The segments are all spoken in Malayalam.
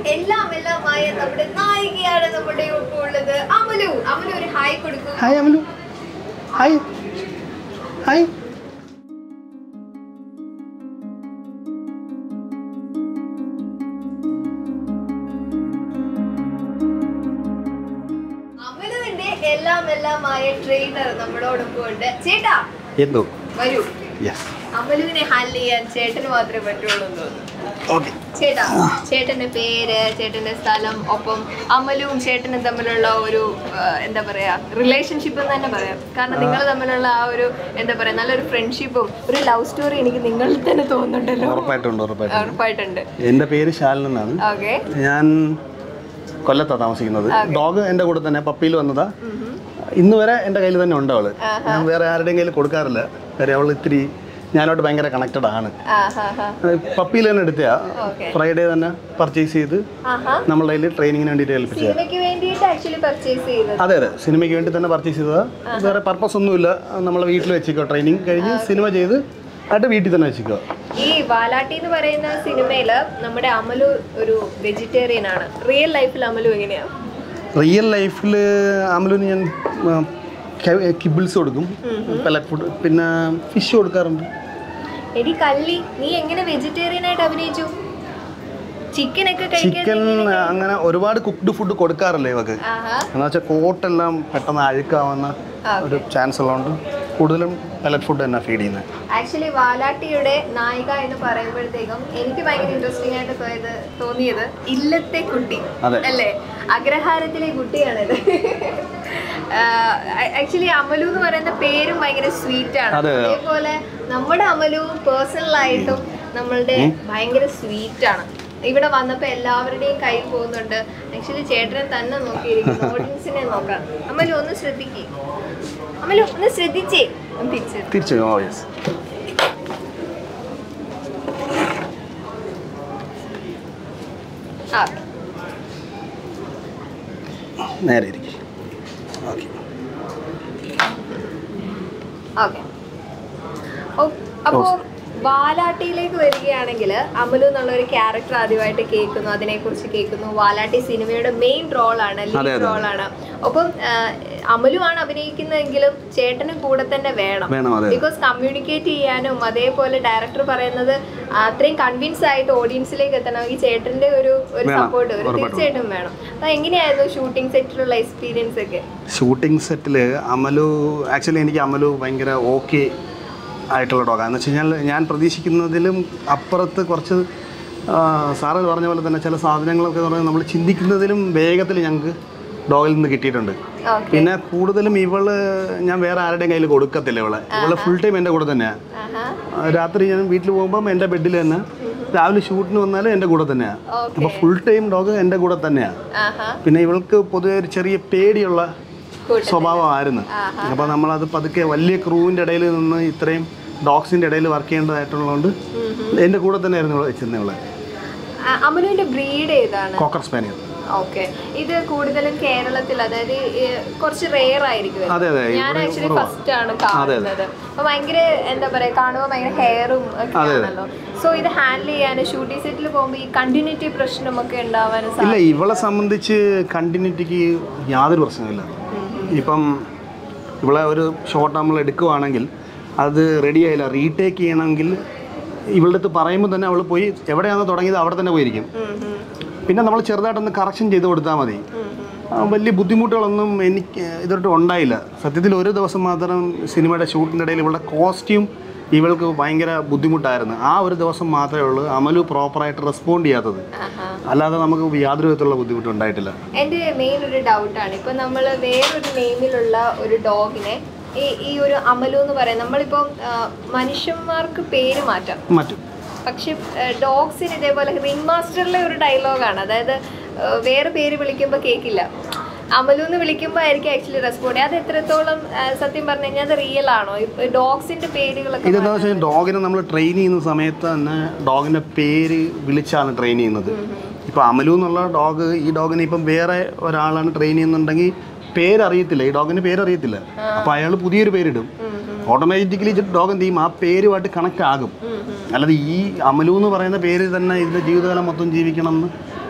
എല്ലാം എല്ലാമായ നമ്മുടെ നായികയാണ് നമ്മുടെ ഒപ്പം ഉള്ളത് അമലു അമലു ഒരു ഹായ് കൊടുക്കും ഹായ് അമലു ഹായ് ഹായ് അമലുവിന്റെ എല്ലാം എല്ലാമായ ട്രെയിനർ നമ്മളോടൊപ്പം ഉണ്ട് ചേട്ടാ എന്തോ വരൂ യെസ് അമലുവിനെ ഹാൻഡിൽ ചെയ്യാൻ ചേട്ടന് മാത്രമേ പറ്റുള്ളൂ എന്ന് തോന്നുന്നു ഓക്കെ ചേട്ടാ ചേട്ടന്റെ പേര് ചേട്ടന്റെ സ്ഥലം ഒപ്പം അമലുവും ചേട്ടനും തമ്മിലുള്ള ഒരു ആ, എന്താ പറയാ റിലേഷൻഷിപ്പ് എന്ന് തന്നെ പറയാം കാരണം നിങ്ങൾ തമ്മിലുള്ള ആ ഒരു എന്താ പറയാ നല്ലൊരു ഫ്രണ്ട്ഷിപ്പും ഒരു ലവ് സ്റ്റോറി എനിക്ക് നിങ്ങളിൽ തന്നെ തോന്നുന്നുണ്ടല്ലോ ഉറപ്പായിട്ടുണ്ട് ഉറപ്പായിട്ടുണ്ട് ഉറപ്പായിട്ടുണ്ട് എൻ്റെ പേര് ശാലൻ എന്നാണ് ഓക്കെ ഞാൻ കൊല്ലത്താണ് താമസിക്കുന്നത് ഡോഗ് എൻ്റെ കൂടെ തന്നെ പപ്പിയിൽ വന്നതാ ഇന്ന് വരെ എൻ്റെ കയ്യിൽ തന്നെ ഉണ്ട് അവള് ഞാൻ വേറെ ആരുടെയും കയ്യിൽ കൊടുക്കാറില്ല കാര്യം അവൾ ഇത്തിരി ഞാനോട്ട് ഭയങ്കര കണക്റ്റഡ് ആണ് പപ്പിയിൽ തന്നെ എടുത്തയാ Okay. ഫ്രൈഡേ തന്നെ പർച്ചേസ് ചെയ്ത് ആഹാ നമ്മളുടെ കയ്യിൽ ട്രെയിനിങ്ങിന് വേണ്ടിയിട്ട് ഏൽപ്പിച്ചത് സിനിമയ്ക്ക് വേണ്ടിയിട്ട് ആക്ച്വലി പർച്ചേസ് ചെയ്തത് അതെ അതെ സിനിമയ്ക്ക് വേണ്ടി തന്നെ പർച്ചേസ് ചെയ്തതാ വേറെ പർപ്പസ് ഒന്നുമില്ല നമ്മളെ വീട്ടിൽ വെച്ചിക്കോ ട്രെയിനിങ് കഴിഞ്ഞ് സിനിമ ചെയ്ത് ആയിട്ട് വീട്ടിൽ തന്നെ വെച്ചിക്കോ ഈ വാലാട്ടി എന്ന് പറയുന്ന സിനിമയില് നമ്മുടെ അമലു ഒരു വെജിറ്റേറിയൻ ആണ് റിയൽ ലൈഫിൽ അമലു എങ്ങനെയാ റിയൽ ലൈഫിൽ അമലുവിന് ഞാൻ കിബിൾസ് കൊടുക്കും പെലറ്റ് ഫുഡ് പിന്നെ ഫിഷ് കൊടുക്കാറുണ്ട് എടി കള്ളി നീ എങ്ങനെ വെജിറ്റേറിയൻ ആയിട്ട് അഭിനയിച്ചു ചിക്കൻ ഒക്കെ കഴിക്കാൻ ചിക്കൻ അങ്ങനെ ഒരുപാട് കുക്ക്ഡ് ഫുഡ് കൊടുക്കാറില്ല ഇവക്ക് ആഹാ എന്ന് വെച്ചാൽ കോട്ടെല്ലാം പെട്ടെന്ന് അഴുക്കാവുന്ന ഒരു ചാൻസ് ഉള്ളതുകൊണ്ട് കൂടുതലും പെലറ്റ് ഫുഡ് തന്നെ ഫീഡ് ചെയ്യുന്നത് ആക്ച്വലി വാലാട്ടിയുടെ നായിക എന്ന് പറയുമ്പോഴത്തേക്കും എനിക്ക് ഭയങ്കര ഇൻട്രസ്റ്റിംഗ് ആയിട്ട് തോന്നിയത് തോന്നിയത് ഇല്ലത്തെ കുട്ടി അതെ. അല്ലേ അഗ്രഹാരത്തിലെ കുട്ടിയാണിത് ആക്ച്വലി അമലു എന്ന് പറയുന്ന പേരും ഭയങ്കര സ്വീറ്റ് ആണ് അതെ, അതെ. അതേപോലെ നമ്മുടെ അമലു പേഴ്സണൽ ആയിട്ടും നമ്മളുടെ ഭയങ്കര സ്വീറ്റ് ആണ് ഇവിടെ വന്നപ്പോ എല്ലാവരുടെയും കയ്യിൽ പോകുന്നുണ്ട് ആക്ച്വലി ചേട്ടനെ തന്നെ നോക്കിയിരിക്കുന്നു ഓഡിയൻസിനെ നോക്കാം അമലു ഒന്ന് ശ്രദ്ധിക്കേ അമലു ഒന്ന് ശ്രദ്ധിച്ചേ ഒന്ന് തിരിച്ചു തിരിച്ചു ഓ യെസ് ആ നേരെ ഇരിക്കും ഓക്കെ ഓക്കെ അപ്പോൾ വാലാട്ടിയിലേക്ക് വരികയാണെങ്കിൽ അമലു എന്നുള്ള ഒരു ക്യാരക്ടർ ആദ്യമായിട്ട് കേൾക്കുന്നു അതിനെക്കുറിച്ച് കേൾക്കുന്നു വാലാട്ടി സിനിമയുടെ മെയിൻ റോളാണ് അതെ, ലീഡ് അതെ. റോളാണ് ഒപ്പം ആ, അമലു ആണ് അഭിനയിക്കുന്നതെങ്കിലും ചേട്ടനും കൂടെ തന്നെ വേണം വേണം അതെ ബിക്കോസ് കമ്മ്യൂണിക്കേറ്റ് ചെയ്യാനും അതേപോലെ ഡയറക്ടർ പറയുന്നത് അത്രയും കൺവിൻസ് ആയിട്ട് ഓഡിയൻസിലേക്ക് എത്തണമെങ്കിൽ ചേട്ടന്റെ ഒരു ഒരു വേണം, സപ്പോർട്ട് ഒരു ഉറപ്പായിട്ടും. തീർച്ചയായിട്ടും വേണം അപ്പൊ എങ്ങനെയായിരുന്നു ഷൂട്ടിംഗ് സെറ്റിലുള്ള എക്സ്പീരിയൻസ് ഒക്കെ ഷൂട്ടിംഗ് സെറ്റിൽ അമലു ആക്ച്വലി എനിക്ക് അമലു ഭയങ്കര ഓക്കെ ആയിട്ടുള്ള ഡോഗാണ് എന്ന് വെച്ച് കഴിഞ്ഞാൽ ഞാൻ പ്രതീക്ഷിക്കുന്നതിലും അപ്പുറത്ത് കുറച്ച് ആ, സാറ് പറഞ്ഞ പോലെ തന്നെ ചില സാധനങ്ങളൊക്കെ എന്ന് പറഞ്ഞാൽ നമ്മൾ ചിന്തിക്കുന്നതിലും വേഗത്തിൽ ഞങ്ങൾക്ക് ഡോഗിൽ നിന്ന് കിട്ടിയിട്ടുണ്ട് ഓക്കെ പിന്നെ കൂടുതലും ഇവള് ഞാൻ വേറെ ആരുടെയും കയ്യിൽ കൊടുക്കത്തില്ല ഇവളെ ഇവള് ഫുൾ ടൈം എൻ്റെ കൂടെ തന്നെയാണ് ആഹാ രാത്രി ഞാൻ വീട്ടിൽ പോകുമ്പം എൻ്റെ ബെഡിൽ തന്നെ രാവിലെ ഷൂട്ടിന് വന്നാലും എൻ്റെ കൂടെ തന്നെയാണ് ഓക്കെ അപ്പോൾ ഫുൾ ടൈം ഡോഗ് എൻ്റെ കൂടെ തന്നെയാണ് ആഹാ പിന്നെ ഇവൾക്ക് പൊതുവെ ഒരു ചെറിയ പേടിയുള്ള കൂട്ടം. സ്വഭാവമായിരുന്നു അപ്പോൾ നമ്മളത് പതുക്കെ വലിയ ക്രൂവിൻ്റെ ഇടയിൽ നിന്ന് ഇത്രയും ഡോഗ്സിൻ്റെ ഇടയിൽ വർക്ക് ചെയ്യേണ്ടതായിട്ടുള്ളതുകൊണ്ട് എൻ്റെ കൂടെ തന്നെ ആയിരുന്നു ഇവിടെ വെച്ചിരുന്നത് ഇവളെ ആ, അമലുവിന്റെ ബ്രീഡ് ഏതാണ് കോക്കർ സ്പാനിയൽ ഓക്കെ ഇത് കൂടുതലും കേരളത്തിൽ അതായത് ഈ കുറച്ച് റെയർ ആയിരിക്കും അതെ അതെ ഞാൻ ഇവിടെ ആക്ച്വലി കുറവാ. ഫസ്റ്റ് ആണ് കാണുന്നത് അപ്പൊ ഭയങ്കര എന്താ പറയാ കാണുമ്പോൾ ഭയങ്കര ഹെയറും ഒക്കെ ആണല്ലോ സോ ഇത് ഹാൻഡിൽ ചെയ്യാൻ ഷൂട്ടിംഗ് സെറ്റിൽ പോകുമ്പോൾ ഈ കണ്ടിന്യൂറ്റി പ്രശ്നമൊക്കെ ഉണ്ടാവാൻ ഇല്ല ഇവളെ സംബന്ധിച്ച് കണ്ടിന്യൂറ്റിക്ക് യാതൊരു പ്രശ്നമില്ല ഇപ്പം ഇവളെ ഒരു ഷോട്ട് നമ്മൾ എടുക്കുവാണെങ്കിൽ അത് റെഡി ആയില്ല റീടേക്ക് ചെയ്യണമെങ്കിൽ ഇവളുടെ അടുത്ത് പറയുമ്പോൾ തന്നെ അവൾ പോയി എവിടെയാണോ തുടങ്ങിയത് അവിടെ തന്നെ പോയിരിക്കും പിന്നെ നമ്മൾ ചെറുതായിട്ടൊന്ന് കറക്ഷൻ ചെയ്ത് കൊടുത്താൽ മതി ആ, വലിയ ബുദ്ധിമുട്ടുകളൊന്നും എനിക്ക് ഇതൊട്ട് ഉണ്ടായില്ല സത്യത്തിൽ ഒരു ദിവസം മാത്രം സിനിമയുടെ ഷൂട്ടിൻ്റെ ഇടയിൽ ഇവളുടെ കോസ്റ്റ്യൂം ഇവൾക്ക് ഭയങ്കര ബുദ്ധിമുട്ടായിരുന്നു ആ ഒരു ദിവസം മാത്രമേ ഉള്ളൂ അമലു പ്രോപ്പറായിട്ട് റെസ്പോണ്ട് ചെയ്യാത്തത് അല്ലാതെ നമുക്ക് യാതൊരു വിധത്തിലുള്ള ബുദ്ധിമുട്ടും ഉണ്ടായിട്ടില്ല എൻ്റെ മെയിൻ ഒരു ഡൗട്ടാണ് ഇപ്പൊ നമ്മൾ വേറൊരു നെയിമിലുള്ള ഒരു ഡോഗിനെ ഈ ഈ ഒരു അമലു എന്ന് പറയാം നമ്മളിപ്പം ആ, മനുഷ്യന്മാർക്ക് പേര് മാറ്റാം മറ്റും പക്ഷെ ഡോഗ്സിന് ഇതേപോലെ റിംഗ് മാസ്റ്ററിലെ ഒരു ഡയലോഗാണ് അതായത് ആ, വേറെ പേര് വിളിക്കുമ്പോൾ കേൾക്കില്ല അമലു എന്ന് വിളിക്കുമ്പോൾ ആയിരിക്കും ആക്ച്വലി റെസ്പോണ്ട് അത് എത്രത്തോളം ആ, സത്യം പറഞ്ഞു കഴിഞ്ഞാൽ അത് റിയൽ ആണോ ഡോഗ്സിന്റെ പേരുകളൊക്കെ ഇതെന്താ വെച്ച് കഴിഞ്ഞാൽ ഡോഗിനെ നമ്മൾ ട്രെയിൻ ചെയ്യുന്ന സമയത്ത് തന്നെ ഡോഗിൻ്റെ പേര് വിളിച്ചാണ് ട്രെയിൻ ചെയ്യുന്നത് ഇപ്പോൾ അമലു എന്നുള്ള ഡോഗ് ഈ ഡോഗിനെ ഇപ്പം വേറെ ഒരാളാണ് ട്രെയിൻ ചെയ്യുന്നുണ്ടെങ്കിൽ പേരറിയത്തില്ല ഈ ഡോഗിന് പേരറിയത്തില്ല അപ്പോൾ അയാൾ പുതിയൊരു പേരിടും ഓട്ടോമാറ്റിക്കലി ഡോഗ് എന്ത് ചെയ്യും ആ പേരുമായിട്ട് കണക്ട് ആകും അല്ലാതെ ഈ അമലു എന്ന് പറയുന്ന പേര് തന്നെ ഇതിൻ്റെ ജീവിതകാലം മൊത്തം ജീവിക്കണം എന്ന്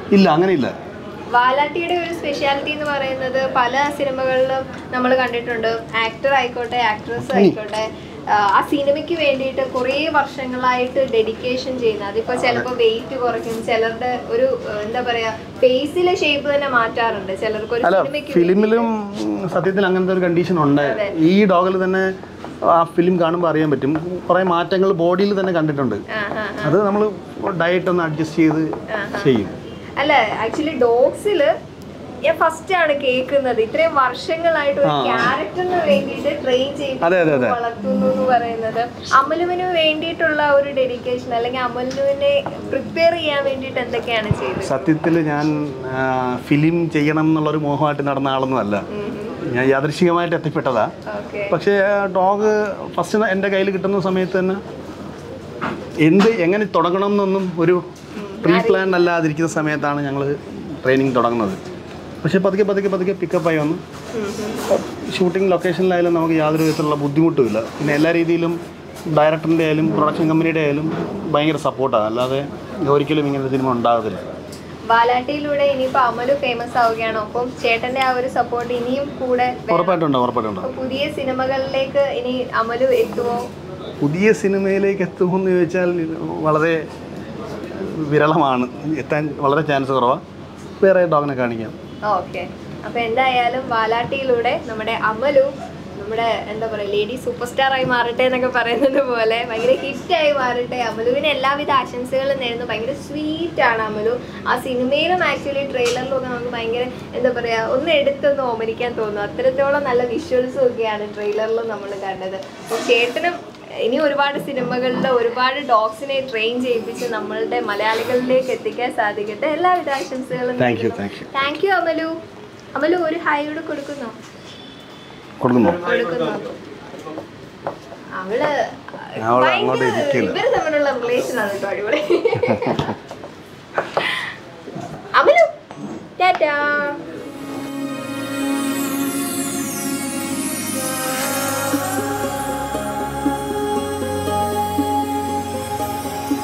ഇല്ല അങ്ങനെ ഇല്ല വാലാട്ടിയുടെ ഒരു സ്പെഷ്യാലിറ്റി എന്ന് പറയുന്നത് പല സിനിമകളിലും നമ്മൾ കണ്ടിട്ടുണ്ട് ആക്ടർ ആയിക്കോട്ടെ ആക്ട്രസ് ആയിക്കോട്ടെ ആ, ആ സിനിമയ്ക്ക് വേണ്ടിയിട്ട് കുറേ വർഷങ്ങളായിട്ട് ഡെഡിക്കേഷൻ ചെയ്യുന്ന അതിപ്പോ ചിലപ്പോൾ വെയിറ്റ് കുറയ്ക്കും ചിലരുടെ ഒരു ആ, എന്താ പറയാ ഫേസിലെ ഷേപ്പ് തന്നെ മാറ്റാറുണ്ട് ചിലർക്ക് ഒരു അല്ല സിനിമയ്ക്ക് ഫിലിമിലും സത്യത്തിൽ അങ്ങനത്തെ ഒരു കണ്ടീഷൻ ഉണ്ട് ഈ ഡോഗിൽ തന്നെ ആ ഫിലിം കാണുമ്പോൾ അറിയാൻ പറ്റും കുറേ മാറ്റങ്ങൾ ബോഡിയിൽ തന്നെ കണ്ടിട്ടുണ്ട് ആ, ആ. അത് നമ്മൾ ഡയറ്റ് ഒന്ന് അഡ്ജസ്റ്റ് ചെയ്ത് ചെയ്യും അല്ല ആക്ച്വലി ഡോഗ്സില് ഞാൻ ഫസ്റ്റ് ആണ് കേൾക്കുന്നത് ഇത്രയും വർഷങ്ങളായിട്ട് ഒരു ക്യാരക്ടറിന് വേണ്ടിയിട്ട് ട്രെയിൻ അതെ, അതെ, ചെയ്ത് അതെ. വളർത്തുന്നു എന്ന് പറയുന്നത് അമലുവിന് വേണ്ടിയിട്ടുള്ള ഒരു ഡെഡിക്കേഷൻ അല്ലെങ്കിൽ അമലുവിനെ പ്രിപ്പയർ ചെയ്യാൻ വേണ്ടിയിട്ട് എന്തൊക്കെയാണ് ചെയ്തത് സത്യത്തിൽ ഞാൻ ഫിലിം ചെയ്യണം എന്നുള്ളൊരു മോഹമായിട്ട് നടന്ന ആളൊന്നും അല്ല ഞാൻ യാദൃശികമായിട്ട് എത്തിപ്പെട്ടതാ ഓക്കെ പക്ഷേ ഡോഗ് ഫസ്റ്റ് എൻ്റെ കയ്യിൽ കിട്ടുന്ന സമയത്ത് തന്നെ എന്ത് എങ്ങനെ തുടങ്ങണം എന്നൊന്നും ഒരു പ്രീ പ്ലാൻ അല്ലാതിരിക്കുന്ന സമയത്താണ് ഞങ്ങൾ ട്രെയിനിങ് തുടങ്ങുന്നത് പക്ഷേ പതുക്കെ പതുക്കെ പതുക്കെ പിക്കപ്പായി വന്നു ഷൂട്ടിംഗ് ലൊക്കേഷനിലായാലും നമുക്ക് യാതൊരു വിധത്തിലുള്ള ബുദ്ധിമുട്ടുമില്ല പിന്നെ എല്ലാ രീതിയിലും ഡയറക്ടറിൻ്റെ ആയാലും പ്രൊഡക്ഷൻ കമ്പനിയുടെ ആയാലും ഭയങ്കര സപ്പോർട്ടാണ് അല്ലാതെ ഒരിക്കലും ഇങ്ങനത്തെ സിനിമ ഉണ്ടാകത്തില്ല വാലാട്ടിയിലൂടെ ഇനിയിപ്പോ അമലു ഫേമസ് ആവുകയാണ് അപ്പം ചേട്ടന്റെ ആ ഒരു സപ്പോർട്ട് ഇനിയും കൂടെ വേണം. ഉറപ്പായിട്ടുണ്ടോ ഉറപ്പായിട്ടുണ്ടോ അപ്പൊ പുതിയ സിനിമകളിലേക്ക് ഇനി അമലു എത്തുമോ പുതിയ സിനിമയിലേക്ക് എത്തുമെന്ന് ചോദിച്ചാൽ വളരെ വിരളമാണ് എത്താൻ വളരെ ചാൻസ് കുറവാണ് വേറെ ഡോഗിനെ കാണിക്കാം ഓക്കെ അപ്പൊ എന്തായാലും വാലാട്ടിയിലൂടെ നമ്മുടെ അമലു നമ്മുടെ എന്താ പറയുക ലേഡി സൂപ്പർ സ്റ്റാർ ആയി മാറട്ടെ എന്നൊക്കെ പറയുന്നത് പോലെ ഭയങ്കര ഹിറ്റായി മാറട്ടെ അമലുവിന് എല്ലാവിധ ആശംസകളും നേരുന്നു ഭയങ്കര സ്വീറ്റ് ആണ് അമലു ആ സിനിമയിലും ആക്ച്വലി ട്രെയിലറിലും ഒക്കെ നമുക്ക് ഭയങ്കര എന്താ പറയാ ഒന്ന് എടുത്തൊന്ന് ഓമനിക്കാൻ തോന്നും അത്രത്തോളം നല്ല വിഷ്വൽസും ഒക്കെയാണ് ട്രെയിലറിലും നമ്മൾ കണ്ടത് അപ്പോൾ ചേട്ടനും ഇനി ഒരുപാട് സിനിമകളിൽ ഒരുപാട് ഡോഗ്സിനെ ട്രെയിൻ ചെയ്യിപ്പിച്ച് നമ്മളുടെ മലയാളികളിലേക്ക് എത്തിക്കാൻ സാധിക്കട്ടെ എല്ലാവിധ ആശംസകളും thank you thank you thank you Amalu Amalu ഒരു ഹായ് കൂടെ കൊടുക്കുന്നോ കൊടുക്കുന്നു കൊടുക്കുന്നു അവള് അവള് അങ്ങോട്ട് ഭയങ്കര- ഇരിക്കില്ല. ഇവര് തമ്മിലുള്ള റിലേഷൻ ആണ് കേട്ടോ അടിപൊളി അമലു ടാറ്റാ